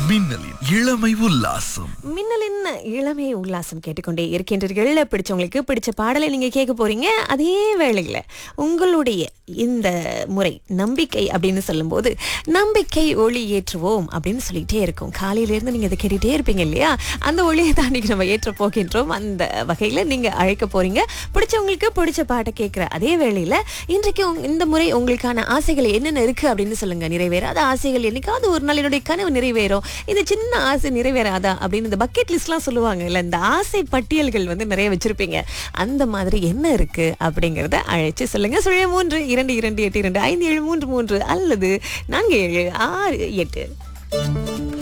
மின்னலின் இளமை உல்லாசம் மின்னலின் இளமை உல்லாசம் கேட்டுக்கொண்டே இருக்கின்றீர்கள் பிடிச்சவங்களுக்கு பிடிச்ச பாடலை நீங்க கேட்க போறீங்க அதே வேளையில உங்களுடைய இந்த முறை நம்பிக்கை அப்படின்னு சொல்லும்போது நம்பிக்கை ஒளி ஏற்றுவோம் அப்படின்னு சொல்லிட்டே இருக்கும் காலையில இருந்து நீங்க அதை கேட்டுட்டே இருப்பீங்க இல்லையா அந்த ஒளியை தான் இன்னைக்கு நம்ம ஏற்ற போகின்றோம் அந்த வகையில நீங்க அழைக்க போறீங்க பிடிச்சவங்களுக்கு பிடிச்ச பாட்டை கேட்கிற அதே வேளையில இன்றைக்கு உங்க- இந்த முறை உங்களுக்கான ஆசைகள் என்னென்ன இருக்கு அப்படின்னு சொல்லுங்க நிறைவேறாத ஆசைகள் என்னைக்காவது ஒரு நாள் என்னுடைய கனவு நிறைவேறும் இந்த சின்ன ஆசை நிறைவேறாதா அப்படின்னு இந்த பக்கெட் லிஸ்ட்லாம் சொல்லுவாங்க இல்ல இந்த ஆசை பட்டியல்கள் வந்து நிறைய வச்சிருப்பீங்க அந்த மாதிரி என்ன இருக்கு அப்படிங்கறத அழைச்சு சொல்லுங்க சுழிய மூன்று இரண்டு இரண்டு எட்டு இரண்டு ஐந்து ஏழு மூன்று மூன்று அல்லது நான்கு ஏழு ஆறு எட்டு